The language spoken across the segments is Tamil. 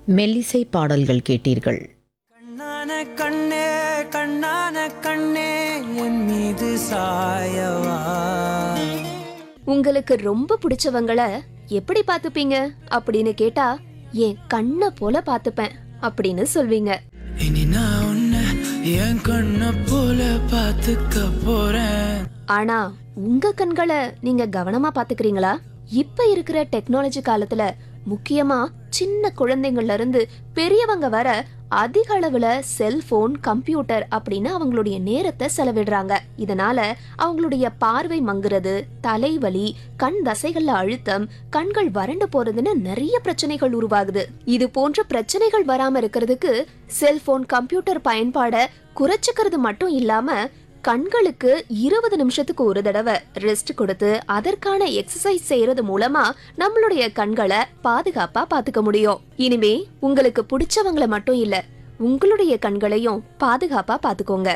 மெல்லிசை பாடல்கள் கேட்டீர்கள் கண்ணான கண்ணே கண்ணான கண்ணே என் மீது சாயவா உங்களுக்கு ரொம்ப பிடிச்சவங்கள எப்படி பாத்துப்பீங்க அப்படின்னு கேட்டா என் கண்ணை போல பாத்துப்பேன் அப்படின்னு சொல்வீங்க இனி நான் உன்னை என் கண்ணை போல பார்த்துக்க போறேன் ஆனா உங்க கண்களை நீங்க கவனமா பாத்துக்கிறீங்களா இப்ப இருக்கிற டெக்னாலஜி காலத்துல முக்கியமா சின்ன குழந்தைங்கள்ல இருந்து பெரியவங்க வர அதிக அளவுல செல்போன் கம்ப்யூட்டர் அப்படின்னு அவங்களுடைய நேரத்தை செலவிடுறாங்க இதனால அவங்களுடைய பார்வை மங்குறது தலைவலி கண் தசைகள்ல அழுத்தம் கண்கள் வறண்டு போறதுன்னு நிறைய பிரச்சனைகள் உருவாகுது இது போன்ற பிரச்சனைகள் வராம இருக்கிறதுக்கு செல்போன் கம்ப்யூட்டர் பயன்பாட குறைச்சுக்கிறது மட்டும் இல்லாம கண்களுக்கு இருபது நிமிஷத்துக்கு ஒரு தடவை ரெஸ்ட் கொடுத்து அதற்கான எக்ஸசைஸ் செய்யறது மூலமா நம்மளுடைய கண்களை பாதுகாப்பா பாத்துக்க முடியும் இனிமே உங்களுக்கு பிடிச்சவங்கள மட்டும் இல்ல உங்களுடைய கண்களையும் பாதுகாப்பா பாத்துக்கோங்க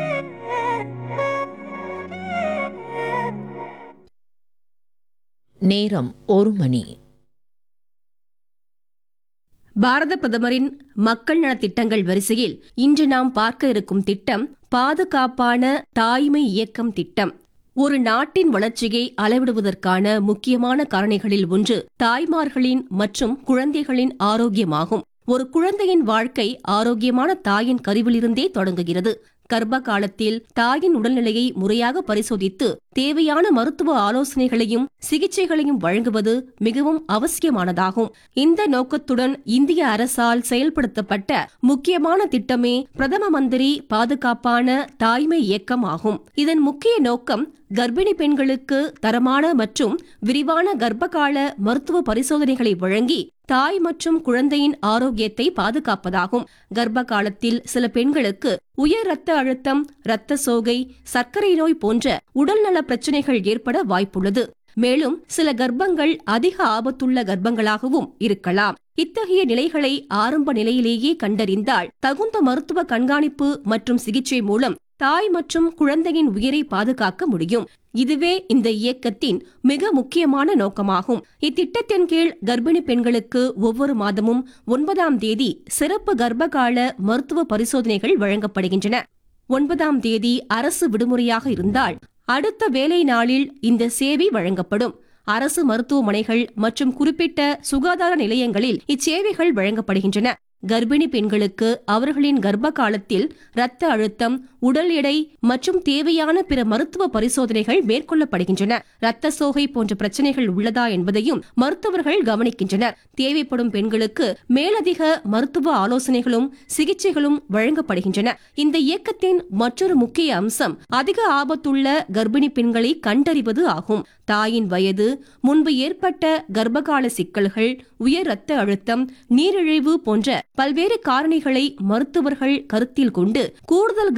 நேரம் ஒரு மணி பாரத பிரதமரின் மக்கள் நலத் திட்டங்கள் வரிசையில் இன்று நாம் பார்க்க இருக்கும் திட்டம் பாதுகாப்பான தாய்மை இயக்கம் திட்டம் ஒரு நாட்டின் வளர்ச்சியை அளவிடுவதற்கான முக்கியமான காரணிகளில் ஒன்று தாய்மார்களின் மற்றும் குழந்தைகளின் ஆரோக்கியமாகும் ஒரு குழந்தையின் வாழ்க்கை ஆரோக்கியமான தாயின் கருவிலிருந்தே தொடங்குகிறது கர்ப்ப காலத்தில் தாயின் உடல்நிலையை முறையாக பரிசோதித்து தேவையான மருத்துவ ஆலோசனைகளையும் சிகிச்சைகளையும் வழங்குவது மிகவும் அவசியமானதாகும் இந்த நோக்கத்துடன் இந்திய அரசால் செயல்படுத்தப்பட்ட முக்கியமான திட்டமே பிரதம மந்திரி பாதுகாப்பான தாய்மை இயக்கம் ஆகும் இதன் முக்கிய நோக்கம் கர்ப்பிணி பெண்களுக்கு தரமான மற்றும் விரிவான கர்ப்பகால மருத்துவ பரிசோதனைகளை வழங்கி தாய் மற்றும் குழந்தையின் ஆரோக்கியத்தை பாதுகாப்பதாகும் கர்ப்ப காலத்தில் சில பெண்களுக்கு உயர் ரத்த அழுத்தம் இரத்த சோகை சர்க்கரை நோய் போன்ற உடல்நல பிரச்சனைகள் ஏற்பட வாய்ப்புள்ளது மேலும் சில கர்ப்பங்கள் அதிக ஆபத்துள்ள கர்ப்பங்களாகவும் இருக்கலாம் இத்தகைய நிலைகளை ஆரம்ப நிலையிலேயே கண்டறிந்தால் தகுந்த மருத்துவ கண்காணிப்பு மற்றும் சிகிச்சை மூலம் தாய் மற்றும் குழந்தையின் உயிரை பாதுகாக்க முடியும் இதுவே இந்த இயக்கத்தின் மிக முக்கியமான நோக்கமாகும் இத்திட்டத்தின் கீழ் கர்ப்பிணி பெண்களுக்கு ஒவ்வொரு மாதமும் ஒன்பதாம் தேதி சிறப்பு கர்ப்பகால மருத்துவ பரிசோதனைகள் வழங்கப்படுகின்றன ஒன்பதாம் தேதி அரசு விடுமுறையாக இருந்தால் அடுத்த வேலை நாளில் இந்த சேவை வழங்கப்படும் அரசு மருத்துவமனைகள் மற்றும் குறிப்பிட்ட சுகாதார நிலையங்களில் இச்சேவைகள் வழங்கப்படுகின்றன கர்ப்பிணி பெண்களுக்கு அவர்களின் கர்ப்ப காலத்தில் இரத்த அழுத்தம் உடல் எடை மற்றும் தேவையான பிற மருத்துவ பரிசோதனைகள் மேற்கொள்ளப்படுகின்றன இரத்த சோகை போன்ற பிரச்சனைகள் உள்ளதா என்பதையும் மருத்துவர்கள் கவனிக்கின்றனர் தேவைப்படும் பெண்களுக்கு மேலதிக மருத்துவ ஆலோசனைகளும் சிகிச்சைகளும் வழங்கப்படுகின்றன இந்த இயக்கத்தின் மற்றொரு முக்கிய அம்சம் அதிக ஆபத்துள்ள கர்ப்பிணி பெண்களை கண்டறிவது ஆகும் தாயின் வயது முன்பு ஏற்பட்ட கர்ப்பகால சிக்கல்கள் உயர் இரத்த அழுத்தம் நீரிழிவு போன்ற பல்வேறு காரணிகளை மருத்துவர்கள் கருத்தில் கொண்டு கூடுதல்